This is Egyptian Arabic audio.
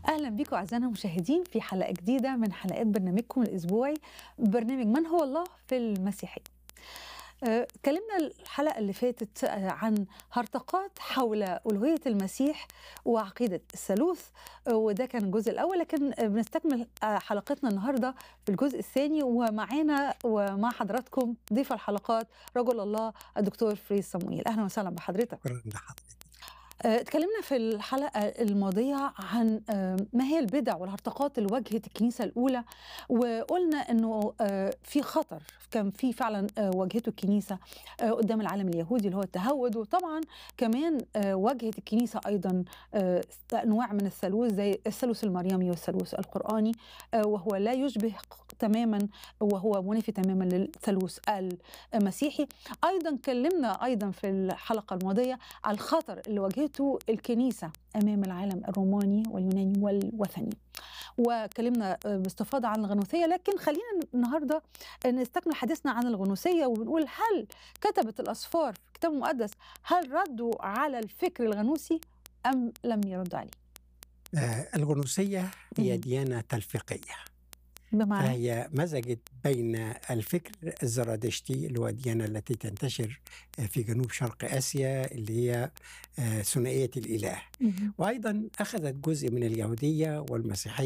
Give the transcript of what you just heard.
اهلا بكم اعزائنا المشاهدين في حلقه جديده من حلقات برنامجكم الاسبوعي برنامج من هو الله في المسيحيه. آه، اتكلمنا الحلقه اللي فاتت آه، عن هرطقات حول الوهيه المسيح وعقيده الثالوث آه، وده كان الجزء الاول لكن آه، بنستكمل آه، حلقتنا النهارده في الجزء الثاني ومعانا ومع حضراتكم ضيف الحلقات رجل الله الدكتور فريز صموئيل اهلا وسهلا بحضرتك. شكرا لحضرتك آه، اتكلمنا في الحلقة الماضية عن آه، ما هي البدع والهرطقات اللي واجهت الكنيسة الأولى وقلنا أنه آه، في خطر كان في فعلا آه، واجهته الكنيسة آه، قدام العالم اليهودي اللي هو التهود وطبعا كمان آه، واجهت الكنيسة أيضا آه، أنواع من الثالوث زي الثالوث المريمي والثالوث القرآني آه، وهو لا يشبه تماما وهو منافي تماما للثالوث المسيحي أيضا كلمنا أيضا في الحلقة الماضية على الخطر اللي واجهته الكنيسة أمام العالم الروماني واليوناني والوثني وكلمنا باستفاضة عن الغنوثية لكن خلينا النهاردة نستكمل حديثنا عن الغنوثية وبنقول هل كتبت الأسفار في الكتاب المقدس هل ردوا على الفكر الغنوصي أم لم يردوا عليه آه الغنوصية هي مم. ديانة تلفيقية بمعنى فهي مزجت بين الفكر الزرادشتي اللي هو الديانة التي تنتشر آه، في جنوب شرق آسيا اللي هي آه، ثنائية الإله مهم. وأيضا أخذت جزء من اليهودية والمسيحية